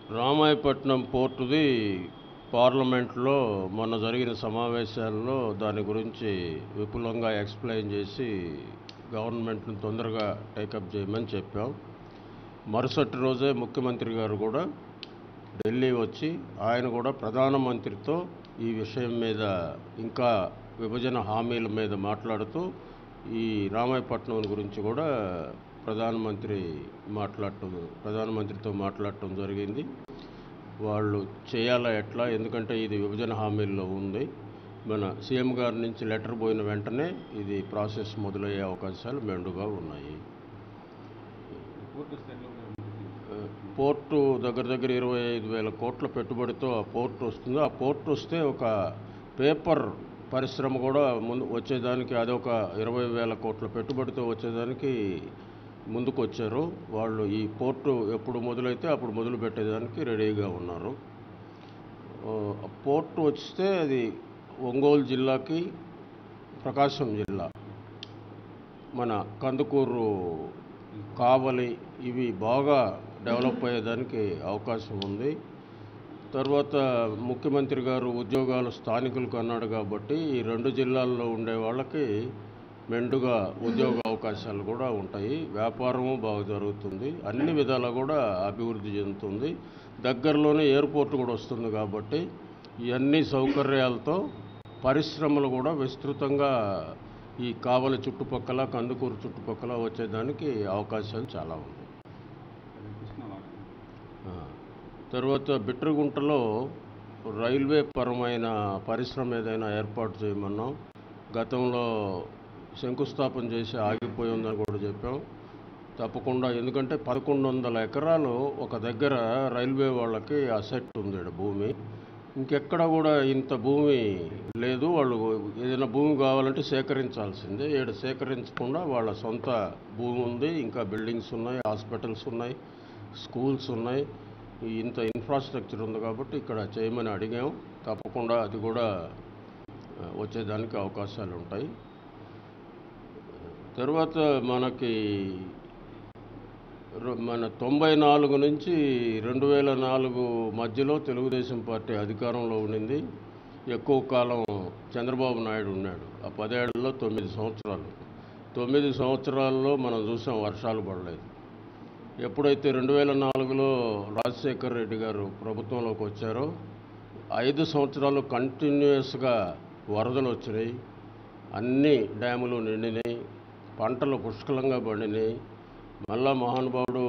రామాయపట్నం పోర్టుది పార్లమెంట్లో మొన్న జరిగిన సమావేశాల్లో దాని గురించి విపులంగా ఎక్స్ప్లెయిన్ చేసి గవర్నమెంట్ని తొందరగా టేకప్ చేయమని చెప్పాం మరుసటి రోజే ముఖ్యమంత్రి గారు కూడా ఢిల్లీ వచ్చి ఆయన కూడా ప్రధానమంత్రితో ఈ విషయం మీద ఇంకా విభజన హామీల మీద మాట్లాడుతూ ఈ రామాయపట్నం గురించి కూడా ప్రధానమంత్రి మాట్లాడటం ప్రధానమంత్రితో మాట్లాడటం జరిగింది వాళ్ళు చేయాలా ఎట్లా ఎందుకంటే ఇది విభజన హామీల్లో ఉంది మన సీఎం గారి నుంచి లెటర్ పోయిన వెంటనే ఇది ప్రాసెస్ మొదలయ్యే అవకాశాలు మెండుగా ఉన్నాయి పోర్టు దగ్గర దగ్గర ఇరవై ఐదు వేల కోట్ల పెట్టుబడితో ఆ పోర్టు వస్తుంది ఆ పోర్టు వస్తే ఒక పేపర్ పరిశ్రమ కూడా ముందు వచ్చేదానికి అదొక ఇరవై వేల కోట్ల పెట్టుబడితో వచ్చేదానికి ముందుకు వచ్చారు వాళ్ళు ఈ పోర్టు ఎప్పుడు మొదలైతే అప్పుడు మొదలు పెట్టేదానికి రెడీగా ఉన్నారు ఆ, పోర్టు వస్తే అది ఒంగోలు జిల్లాకి ప్రకాశం జిల్లా మన కందుకూరు కావలి ఇవి బాగా డెవలప్ అయ్యేదానికి అవకాశం ఉంది తర్వాత ముఖ్యమంత్రి గారు ఉద్యోగాలు స్థానికులకు అన్నాడు కాబట్టి ఈ రెండు జిల్లాల్లో ఉండే వాళ్ళకి మెండుగా ఉద్యోగ అవకాశాలు కూడా ఉంటాయి వ్యాపారము బాగా జరుగుతుంది అన్ని విధాలా కూడా అభివృద్ధి చెందుతుంది దగ్గరలోనే ఎయిర్పోర్ట్ కూడా వస్తుంది కాబట్టి ఇవన్నీ సౌకర్యాలతో పరిశ్రమలు కూడా విస్తృతంగా ఈ కావలి చుట్టుపక్కల కందుకూరు చుట్టుపక్కల వచ్చేదానికి అవకాశాలు చాలా ఉన్నాయి ఆ, తర్వాత బిట్రగుంటలో రైల్వే పరమైన పరిశ్రమ ఏదైనా ఏర్పాటు చేయమన్నాం గతంలో శంకుస్థాపన చేసి ఆగిపోయి ఉందని కూడా చెప్పాం తప్పకుండా ఎందుకంటే పదకొండు వందల ఎకరాలు ఒక దగ్గర రైల్వే వాళ్ళకి అసెట్ ఉంది ఈడ భూమి ఇంకెక్కడ కూడా ఇంత భూమి లేదు వాళ్ళు ఏదైనా భూమి కావాలంటే సేకరించాల్సిందే ఈడ సేకరించకుండా వాళ్ళ సొంత భూమి ఉంది ఇంకా బిల్డింగ్స్ ఉన్నాయి హాస్పిటల్స్ ఉన్నాయి స్కూల్స్ ఉన్నాయి ఈ ఇంత ఇన్ఫ్రాస్ట్రక్చర్ ఉంది కాబట్టి ఇక్కడ చేయమని అడిగాం తప్పకుండా అది కూడా ఆ, వచ్చేదానికి అవకాశాలు ఉంటాయి తర్వాత మనకి ర- మన తొంభై నాలుగు నుంచి రెండు వేల నాలుగు మధ్యలో తెలుగుదేశం పార్టీ అధికారంలో ఉండింది ఎక్కువ కాలం చంద్రబాబు నాయుడు ఉన్నాడు ఆ పదేళ్లలో తొమ్మిది సంవత్సరాలు తొమ్మిది సంవత్సరాల్లో మనం చూసాం వర్షాలు పడలేదు ఎప్పుడైతే రెండు వేల నాలుగులో రాజశేఖర్ రెడ్డి గారు ప్రభుత్వంలోకి వచ్చారో ఐదు సంవత్సరాలు కంటిన్యూస్గా వరదలు వచ్చినాయి అన్ని డ్యాములు నిండినాయి పంటలు పుష్కలంగా పండినాయి మళ్ళా మహానుభావుడు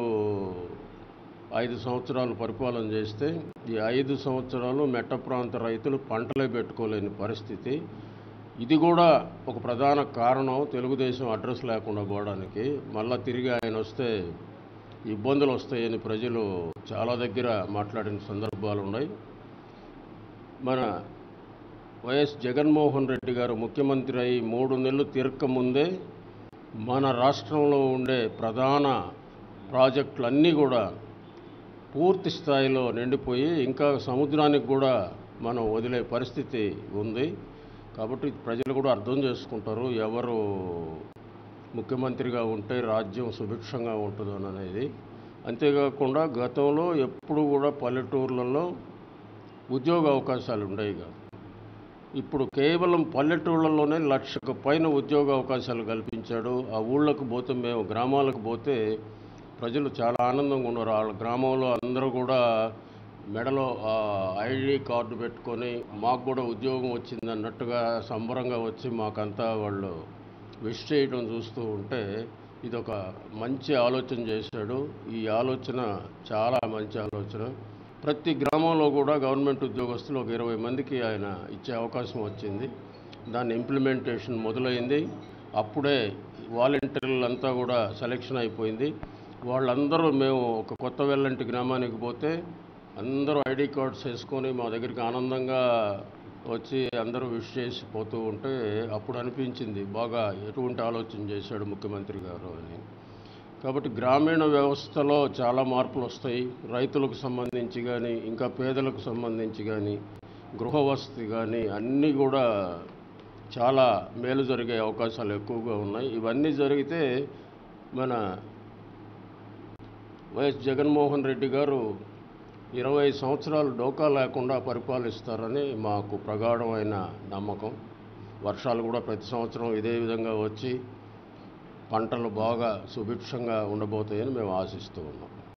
ఐదు సంవత్సరాలు పరిపాలన చేస్తే ఈ ఐదు సంవత్సరాలు మెట్ట ప్రాంత రైతులు పంటలే పెట్టుకోలేని పరిస్థితి ఇది కూడా ఒక ప్రధాన కారణం తెలుగుదేశం అడ్రస్ లేకుండా పోవడానికి మళ్ళా తిరిగి ఆయన వస్తే ఇబ్బందులు వస్తాయని ప్రజలు చాలా దగ్గర మాట్లాడిన సందర్భాలు ఉన్నాయి మన వైఎస్ జగన్మోహన్ రెడ్డి గారు ముఖ్యమంత్రి అయి మూడు నెలలు తిరక్క ముందే మన రాష్ట్రంలో ఉండే ప్రధాన ప్రాజెక్టులన్నీ కూడా పూర్తి స్థాయిలో నిండిపోయి ఇంకా సముద్రానికి కూడా మనం వదిలే పరిస్థితి ఉంది కాబట్టి ప్రజలు కూడా అర్థం చేసుకుంటారు ఎవరు ముఖ్యమంత్రిగా ఉంటే రాజ్యం సుభిక్షంగా ఉంటుందని అనేది అంతేకాకుండా గతంలో ఎప్పుడు కూడా పల్లెటూర్లలో ఉద్యోగ అవకాశాలు ఉండేవి కాదు ఇప్పుడు కేవలం పల్లెటూళ్ళలోనే లక్షకు పైన ఉద్యోగ అవకాశాలు కల్పించాడు ఆ ఊళ్ళకు పోతే మేము గ్రామాలకు పోతే ప్రజలు చాలా ఆనందంగా ఉన్నారు వాళ్ళ గ్రామంలో అందరూ కూడా మెడలో ఆ, ఐడి కార్డు పెట్టుకొని మాకు కూడా ఉద్యోగం వచ్చింది అన్నట్టుగా సంబరంగా వచ్చి మాకంతా వాళ్ళు విష్ చేయడం చూస్తూ ఉంటే ఇది ఒక మంచి ఆలోచన చేశాడు ఈ ఆలోచన చాలా మంచి ఆలోచన ప్రతి గ్రామంలో కూడా గవర్నమెంట్ ఉద్యోగస్తులు ఒక ఇరవై మందికి ఆయన ఇచ్చే అవకాశం వచ్చింది దాని ఇంప్లిమెంటేషన్ మొదలైంది అప్పుడే వాలంటీర్లంతా కూడా సెలెక్షన్ అయిపోయింది వాళ్ళందరూ మేము ఒక కొత్త వెల్లంటి గ్రామానికి పోతే అందరూ ఐడి కార్డ్స్ వేసుకొని మా దగ్గరికి ఆనందంగా వచ్చి అందరూ విష్ చేసి పోతూ ఉంటే అప్పుడు అనిపించింది బాగా ఎటువంటి ఆలోచన చేశాడు ముఖ్యమంత్రి గారు అని కాబట్టి గ్రామీణ వ్యవస్థలో చాలా మార్పులు వస్తాయి రైతులకు సంబంధించి కానీ ఇంకా పేదలకు సంబంధించి కానీ గృహవసతి కానీ అన్నీ కూడా చాలా మేలు జరిగే అవకాశాలు ఎక్కువగా ఉన్నాయి ఇవన్నీ జరిగితే మన వైఎస్ జగన్మోహన్ రెడ్డి గారు ఇరవై సంవత్సరాలు డోకా లేకుండా పరిపాలిస్తారని మాకు ప్రగాఢమైన నమ్మకం వర్షాలు కూడా ప్రతి సంవత్సరం ఇదే విధంగా వచ్చి పంటలు బాగా సుభిక్షంగా ఉండబోతాయని మేము ఆశిస్తూ ఉన్నాం